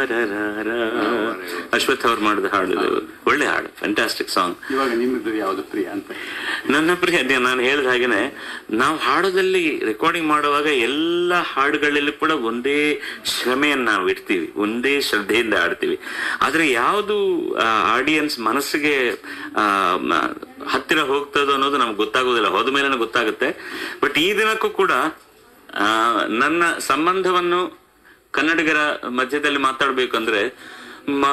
ಲಾರರಾರ. ಅಶ್ವಥ್ ಅವ್ರು ಮಾಡಿದ ಹಾಡು ಇದು. ಒಳ್ಳೆ ಹಾಡು ಫ್ಯಾಂಟಾಸ್ಟಿಕ್ ಸಾಂಗ್ ಇವಾಗ ನಿಮ್ಮದು ಯಾವ್ದು ಪ್ರಿಯ ಅಂತ ನನ್ನ ಪ್ರಿಯ ಅದೇ ನಾನು ಹೇಳಿದ ಹಾಗೇನೆ ನಾವು ಹಾಡೋದಲ್ಲಿ ರೆಕಾರ್ಡಿಂಗ್ ಮಾಡುವಾಗ ಎಲ್ಲ ಹಾಡುಗಳಲ್ಲೂ ಕೂಡ ಒಂದೇ ಶ್ರಮೆಯನ್ನು ನಾವು ಇಡ್ತೀವಿ ಒಂದೇ ಶ್ರದ್ಧೆಯಿಂದ ಆಡ್ತೀವಿ ಆದ್ರೆ ಯಾವುದು ಆಡಿಯನ್ಸ್ ಮನಸ್ಸಿಗೆ ಆ, ಮ- ಹತ್ತಿರ ಹೋಗ್ತದೋ ಅನ್ನೋದು ನಮ್ಗೆ ಗೊತ್ತಾಗೋದಿಲ್ಲ ಹೋದ ಮೇಲೆ ಗೊತ್ತಾಗುತ್ತೆ ಬಟ್ ಈ ದಿನಕ್ಕೂ ಕೂಡ ಆ, ನನ್ನ ಸಂಬಂಧವನ್ನು ಕನ್ನಡಿಗರ ಮಧ್ಯದಲ್ಲಿ ಮಾತಾಡ್ಬೇಕಂದ್ರೆ